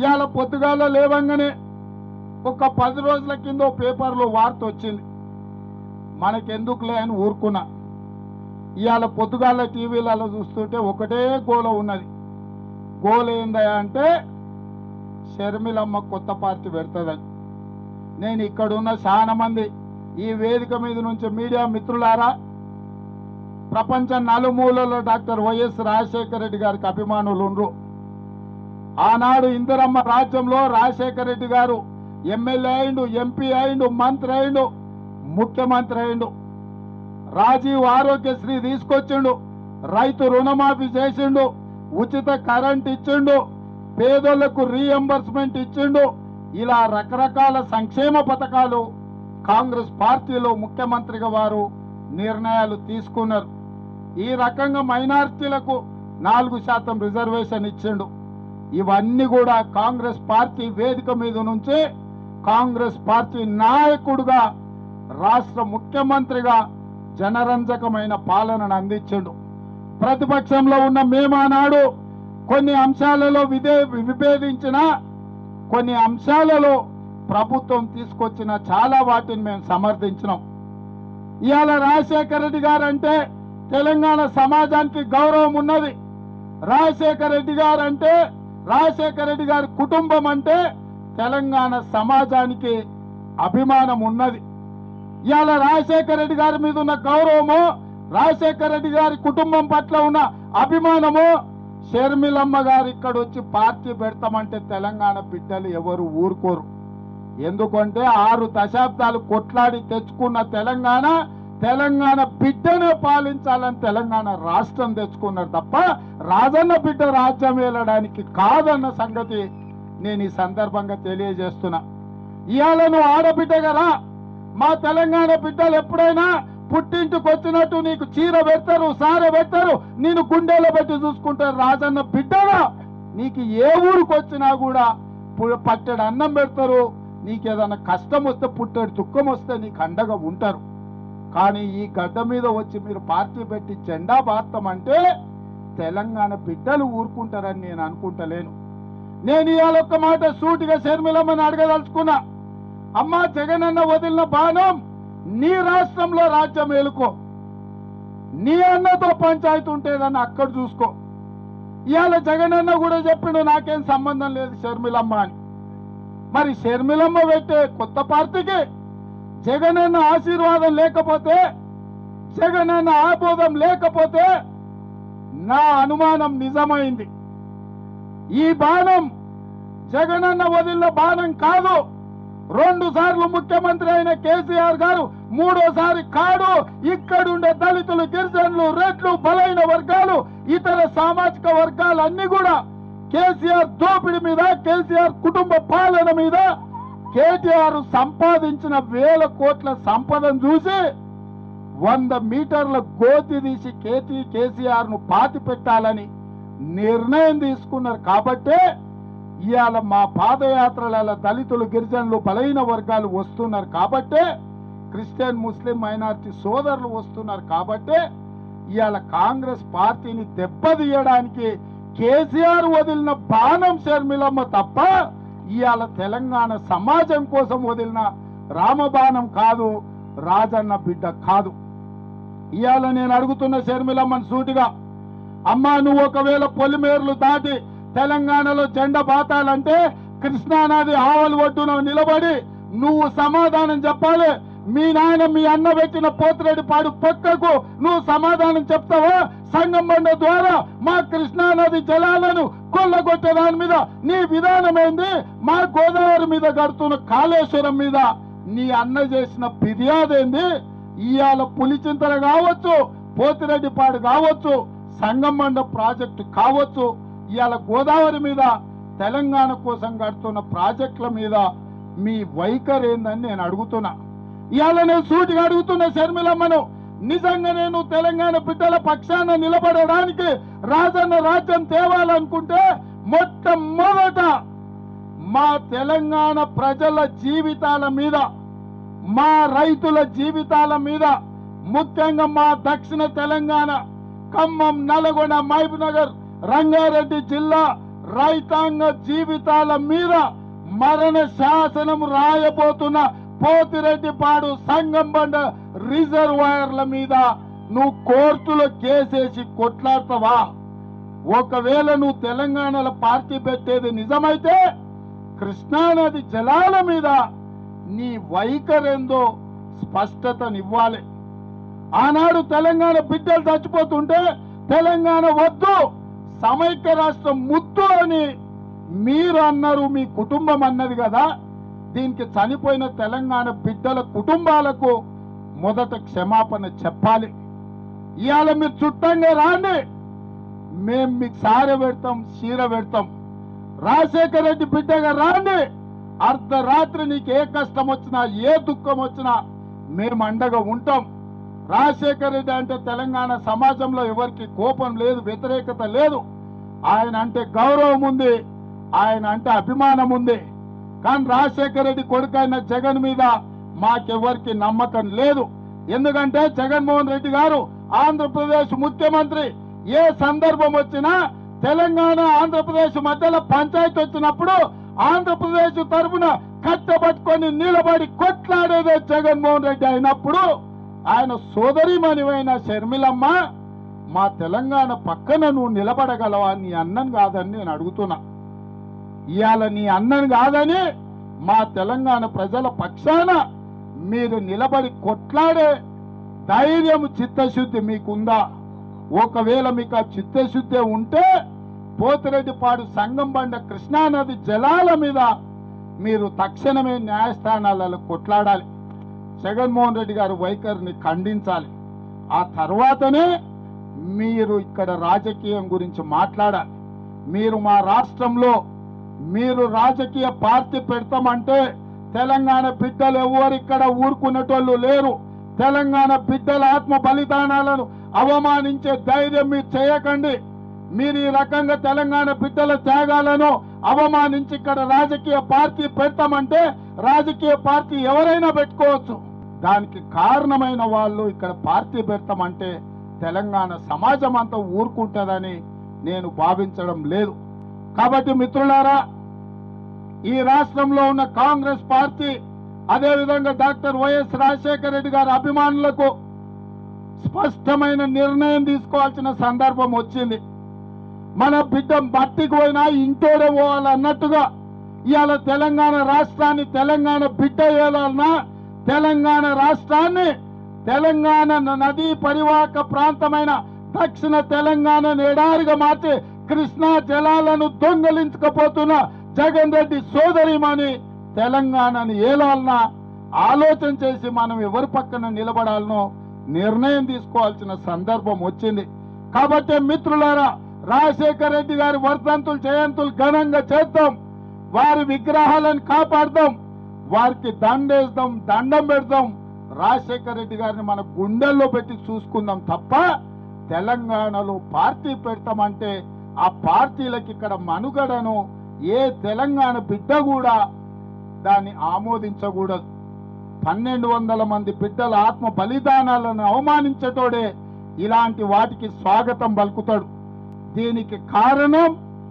ఇవాళ పొద్దుగాల లేవంగానే ఒక పది రోజుల కింద ఓ పేపర్లో వార్త వచ్చింది మనకెందుకులే అని ఊరుకున్నా ఇవాళ పొద్దుగాల టీవీలలో చూస్తుంటే ఒకటే గోల ఉన్నది గోల ఏందయ్యా అంటే షర్మిలమ్మ కొత్త పార్టీ పెడుతుందని నేను ఇక్కడున్న చాలా మంది ఈ వేదిక మీద నుంచి మీడియా మిత్రులారా ప్రపంచ నలుమూలలో డాక్టర్ వైఎస్ రాజశేఖర రెడ్డి గారికి అభిమానులు ఉండ్రు ఆనాడు ఇందిరమ్మ రాజ్యంలో రాజశేఖర రెడ్డి గారు ఎమ్మెల్యే అయిండు ఎంపీ అయిండు మంత్రి అయిండు ముఖ్యమంత్రి అయిండు రాజీవ్ ఆరోగ్యశ్రీ తీసుకొచ్చిండు రైతు రుణమాఫీ చేసిండు ఉచిత కరెంట్ ఇచ్చిండు పేదోళ్లకు రీఎంబర్స్మెంట్ ఇచ్చిండు ఇలా రకరకాల సంక్షేమ పథకాలు కాంగ్రెస్ పార్టీలో ముఖ్యమంత్రిగా వారు నిర్ణయాలు తీసుకున్నారు ఈ రకంగా మైనారిటీలకు నాలుగు శాతం రిజర్వేషన్ ఇచ్చిండు ఇవన్నీ కూడా కాంగ్రెస్ పార్టీ వేదిక మీద నుంచి కాంగ్రెస్ పార్టీ నాయకుడుగా రాష్ట్ర ముఖ్యమంత్రిగా జనరంజకమైన పాలనను అందించిండు ప్రతిపక్షంలో ఉన్న మేమానాడు కొన్ని అంశాలలో విదే విభేదించిన కొన్ని అంశాలలో ప్రభుత్వం తీసుకొచ్చిన చాలా వాటిని మేము సమర్థించినాం ఇవాళ రాజశేఖర రెడ్డి గారు అంటే తెలంగాణ సమాజానికి గౌరవం ఉన్నది రాజశేఖర రెడ్డి గారు అంటే రాజశేఖర రెడ్డి గారి కుటుంబం అంటే తెలంగాణ సమాజానికి అభిమానం ఉన్నది ఇవాళ రాజశేఖర రెడ్డి గారి మీద ఉన్న గౌరవము రాజశేఖర రెడ్డి గారి కుటుంబం పట్ల ఉన్న అభిమానము షర్మిలమ్మ గారు ఇక్కడ వచ్చి పార్టీ పెడతామంటే తెలంగాణ బిడ్డలు ఎవరు ఊరుకోరు ఎందుకంటే ఆరు దశాబ్దాలు కొట్లాడి తెచ్చుకున్న తెలంగాణ తెలంగాణ బిడ్డనే పాలించాలని తెలంగాణ రాష్ట్రం తెచ్చుకున్నారు తప్ప రాజన్న బిడ్డ రాజ్యం ఏలడానికి కాదన్న సంగతి నేను ఈ సందర్భంగా తెలియజేస్తున్నా ఇవాళ నువ్వు ఆడబిడ్డ కదా మా తెలంగాణ బిడ్డలు ఎప్పుడైనా పుట్టింటికి వచ్చినట్టు నీకు చీర పెడతారు సార పెడతారు నేను గుండెలో పెట్టి చూసుకుంటారు రాజన్న బిడ్డగా నీకు ఏ ఊరికి వచ్చినా కూడా పు- పట్టెడు అన్నం పెడతారు నీకు ఏదైనా కష్టం వస్తే పుట్టెడు దుఃఖం వస్తే నీకు అండగా ఉంటారు కానీ ఈ గడ్డ మీద వచ్చి మీరు పార్టీ పెట్టి జెండా బాస్తామంటే తెలంగాణ బిడ్డలు ఊరుకుంటారని నేను అనుకుంటలేను నేను ఇవాళ ఒక్క మాట సూటిగా శర్మిలమ్మని అడగదలుచుకున్నా అమ్మా జగనన్న వదిలిన బాణం నీ రాష్ట్రంలో రాజ్యం ఏలుకో నీ అన్నతో పంచాయతీ ఉంటేదని అక్కడ చూసుకో ఇవాళ జగనన్న కూడా చెప్పిండు నాకేం సంబంధం లేదు షర్మిలమ్మ అని మరి షర్మిలమ్మ పెట్టే కొత్త పార్టీకి జగనన్న ఆశీర్వాదం లేకపోతే జగనన్న ఆబోధం లేకపోతే నా అనుమానం నిజమైంది ఈ బాణం జగనన్న వదిలిన బాణం కాదు రెండు సార్లు ముఖ్యమంత్రి అయిన కేసీఆర్ గారు మూడోసారి కాడు ఇక్కడుండే దళితులు గిరిజనులు రెడ్లు బలైన వర్గాలు ఇతర సామాజిక వర్గాలు అన్ని కూడా కేసీఆర్ దోపిడి మీద కేసీఆర్ కుటుంబ పాలన మీద కేటీఆర్ సంపాదించిన వేల కోట్ల సంపదను చూసి వంద మీటర్ల గోతి తీసి కేటీ కేసీఆర్ ను పాతి పెట్టాలని నిర్ణయం తీసుకున్నారు కాబట్టే ఇవాళ మా పాదయాత్రల దళితులు గిరిజనులు బలైన వర్గాలు వస్తున్నారు కాబట్టే క్రిస్టియన్ ముస్లిం మైనారిటీ సోదరులు వస్తున్నారు కాబట్టే ఇవాళ కాంగ్రెస్ పార్టీని దెబ్బతీయడానికి కేసీఆర్ వదిలిన బాణం షర్మిలమ్మ తప్ప ఇవాళ తెలంగాణ సమాజం కోసం వదిలిన రామబాణం కాదు రాజన్న బిడ్డ కాదు ఇవాళ నేను అడుగుతున్న షర్మిలమ్మని సూటిగా అమ్మా నువ్వు ఒకవేళ పొలిమేర్లు దాటి తెలంగాణలో జెండా బాతాలంటే కృష్ణానది ఆవలి ఒడ్డున నిలబడి నువ్వు సమాధానం చెప్పాలి మీ నాయన మీ అన్న పెట్టిన పోతిరెడ్డి పాడు పక్కకు నువ్వు సమాధానం చెప్తావా సంగం బండ ద్వారా మా కృష్ణానది జలాలను కొల్లగొట్టే దాని మీద నీ విధానం ఏంది మా గోదావరి మీద కడుతున్న కాళేశ్వరం మీద నీ అన్న చేసిన ఫిర్యాదు ఏంది ఇవాళ పులిచింతలు కావచ్చు పోతిరెడ్డిపాడు కావచ్చు సంగమండ ప్రాజెక్టు కావచ్చు ఇవాళ గోదావరి మీద తెలంగాణ కోసం కడుతున్న ప్రాజెక్టుల మీద మీ వైఖరి ఏందని నేను అడుగుతున్నా ఇవాళ నేను సూటిగా అడుగుతున్న శర్మిలమ్మను నిజంగా నేను తెలంగాణ బిడ్డల పక్షాన నిలబడడానికి రాజన్న రాజ్యం తేవాలనుకుంటే మొట్టమొదట మా తెలంగాణ ప్రజల జీవితాల మీద మా రైతుల జీవితాల మీద ముఖ్యంగా మా దక్షిణ తెలంగాణ ఖమ్మం నల్గొండ మహబూబ్ నగర్ రంగారెడ్డి జిల్లా రైతాంగ జీవితాల మీద మరణ శాసనం రాయబోతున్న పోతిరెడ్డిపాడు సంగంబండ రిజర్వాయర్ల మీద నువ్వు కోర్టులో కేసేసి కొట్లాడతావా ఒకవేళ నువ్వు తెలంగాణలో పార్టీ పెట్టేది నిజమైతే కృష్ణానది జలాల మీద నీ వైఖరేందో స్పష్టతనివ్వాలి ఆనాడు తెలంగాణ బిడ్డలు చచ్చిపోతుంటే తెలంగాణ వద్దు సమైక్య రాష్ట్రం ముద్దు అని మీరు అన్నారు మీ కుటుంబం అన్నది కదా దీనికి చనిపోయిన తెలంగాణ బిడ్డల కుటుంబాలకు మొదట క్షమాపణ చెప్పాలి ఇవాళ మీరు చుట్టంగా రాండి మేం మీకు సార పెడతాం చీర పెడతాం రాజశేఖర రెడ్డి బిడ్డగా రాండి అర్ధరాత్రి నీకు ఏ కష్టం వచ్చినా ఏ దుఃఖం వచ్చినా మేము అండగా ఉంటాం రాజశేఖర రెడ్డి అంటే తెలంగాణ సమాజంలో ఎవరికి కోపం లేదు వ్యతిరేకత లేదు ఆయన అంటే గౌరవం ఉంది ఆయన అంటే అభిమానం ఉంది కానీ రాజశేఖర రెడ్డి కొడుకైన జగన్ మీద మాకెవరికి నమ్మకం లేదు ఎందుకంటే జగన్మోహన్ రెడ్డి గారు ఆంధ్రప్రదేశ్ ముఖ్యమంత్రి ఏ సందర్భం వచ్చినా తెలంగాణ ఆంధ్రప్రదేశ్ మధ్యలో పంచాయతీ వచ్చినప్పుడు ఆంధ్రప్రదేశ్ తరఫున కట్టబట్టుకొని నిలబడి కొట్లాడేదే జగన్మోహన్ రెడ్డి అయినప్పుడు ఆయన సోదరిమణివైన షర్మిలమ్మ మా తెలంగాణ పక్కన నువ్వు నిలబడగలవా నీ అన్నం కాదని నేను అడుగుతున్నా ఇవాళ నీ అన్నం కాదని మా తెలంగాణ ప్రజల పక్షాన మీరు నిలబడి కొట్లాడే ధైర్యం చిత్తశుద్ధి మీకుందా ఒకవేళ మీకు ఆ చిత్తశుద్ధి ఉంటే పోతిరెడ్డిపాడు సంగం బండ కృష్ణానది జలాల మీద మీరు తక్షణమే న్యాయస్థానాలలో కొట్లాడాలి జగన్మోహన్ రెడ్డి గారి వైఖరిని ఖండించాలి ఆ తర్వాతనే మీరు ఇక్కడ రాజకీయం గురించి మాట్లాడాలి మీరు మా రాష్ట్రంలో మీరు రాజకీయ పార్టీ పెడతామంటే తెలంగాణ బిడ్డలు ఎవరు ఇక్కడ ఊరుకునేటోళ్ళు లేరు తెలంగాణ బిడ్డల ఆత్మ బలిదానాలను అవమానించే ధైర్యం మీరు చేయకండి మీరు ఈ రకంగా తెలంగాణ బిడ్డల త్యాగాలను అవమానించి ఇక్కడ రాజకీయ పార్టీ పెడతామంటే రాజకీయ పార్టీ ఎవరైనా పెట్టుకోవచ్చు దానికి కారణమైన వాళ్ళు ఇక్కడ పార్టీ పెడతామంటే తెలంగాణ సమాజం అంతా ఊరుకుంటుందని నేను భావించడం లేదు కాబట్టి మిత్రులారా ఈ రాష్ట్రంలో ఉన్న కాంగ్రెస్ పార్టీ అదేవిధంగా డాక్టర్ వైఎస్ రాజశేఖర రెడ్డి గారి అభిమానులకు స్పష్టమైన నిర్ణయం తీసుకోవాల్సిన సందర్భం వచ్చింది మన బిడ్డ బట్టికి పోయినా ఇంటోడే పోవాలన్నట్టుగా ఇవాళ తెలంగాణ రాష్ట్రాన్ని తెలంగాణ బిడ్డ ఏలాలన్నా తెలంగాణ రాష్ట్రాన్ని తెలంగాణ న- నదీ పరివాహక ప్రాంతమైన దక్షిణ తెలంగాణ ఎడారిగా మార్చి కృష్ణా జలాలను దొంగలించకపోతున్న జగన్ రెడ్డి సోదరిమని తెలంగాణని ఏలాలన్నా ఆలోచన చేసి మనం ఎవరి పక్కన నిలబడాలనో నిర్ణయం తీసుకోవాల్సిన సందర్భం వచ్చింది కాబట్టి మిత్రులారా రాజశేఖర రెడ్డి గారి వర్ధంతులు జయంతులు ఘనంగా చేద్దాం వారి విగ్రహాలను కాపాడదాం వారికి దండేద్దాం దండం పెడదాం రాజశేఖర రెడ్డి గారిని మన గుండెల్లో పెట్టి చూసుకుందాం తప్ప తెలంగాణలో పార్టీ పెడతామంటే ఆ పార్టీలకు ఇక్కడ మనుగడను ఏ తెలంగాణ బిడ్డ కూడా దాన్ని ఆమోదించకూడదు పన్నెండు వందల మంది బిడ్డల ఆత్మ బలిదానాలను అవమానించటోడే ఇలాంటి వాటికి స్వాగతం పలుకుతాడు దీనికి కారణం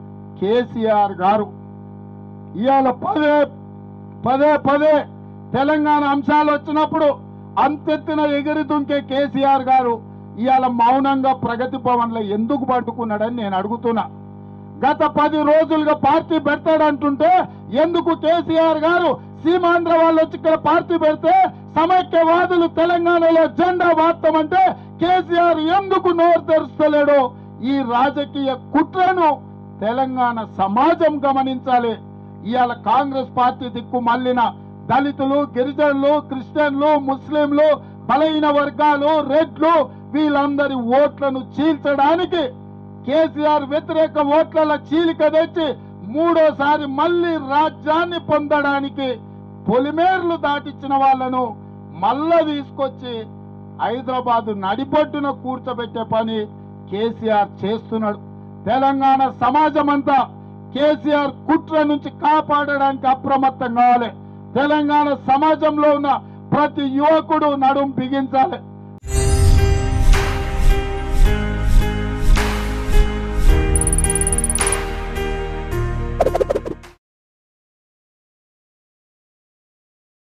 కేసీఆర్ గారు ఇవాళ పదే పదే పదే తెలంగాణ అంశాలు వచ్చినప్పుడు అంతెత్తున ఎగిరి దుంకే కేసీఆర్ గారు ఇవాళ మౌనంగా ప్రగతి భవన్లో ఎందుకు పట్టుకున్నాడని నేను అడుగుతున్నా గత పది రోజులుగా పార్టీ పెడతాడంటుంటే ఎందుకు కేసీఆర్ గారు సీమాంధ్ర వాళ్ళు వచ్చి ఇక్కడ పార్టీ పెడితే సమైక్యవాదులు తెలంగాణలో జెండా వాడతామంటే కేసీఆర్ ఎందుకు నోరు తెరుస్తలేడో ఈ రాజకీయ కుట్రను తెలంగాణ సమాజం గమనించాలి ఇవాళ కాంగ్రెస్ పార్టీ దిక్కు మళ్ళిన దళితులు గిరిజనులు క్రిస్టియన్లు ముస్లింలు బలహీన వర్గాలు రెడ్లు వీళ్ళందరి ఓట్లను చీల్చడానికి కేసీఆర్ వ్యతిరేక ఓట్ల చీలిక తెచ్చి మూడోసారి మళ్ళీ రాజ్యాన్ని పొందడానికి పొలిమేర్లు దాటించిన వాళ్ళను మళ్ళా తీసుకొచ్చి హైదరాబాద్ నడిపొట్టున కూర్చోబెట్టే పని కేసీఆర్ చేస్తున్నాడు తెలంగాణ సమాజం అంతా కేసీఆర్ కుట్ర నుంచి కాపాడడానికి అప్రమత్తం కావాలి తెలంగాణ సమాజంలో ఉన్న ప్రతి యువకుడు నడుం బిగించాలి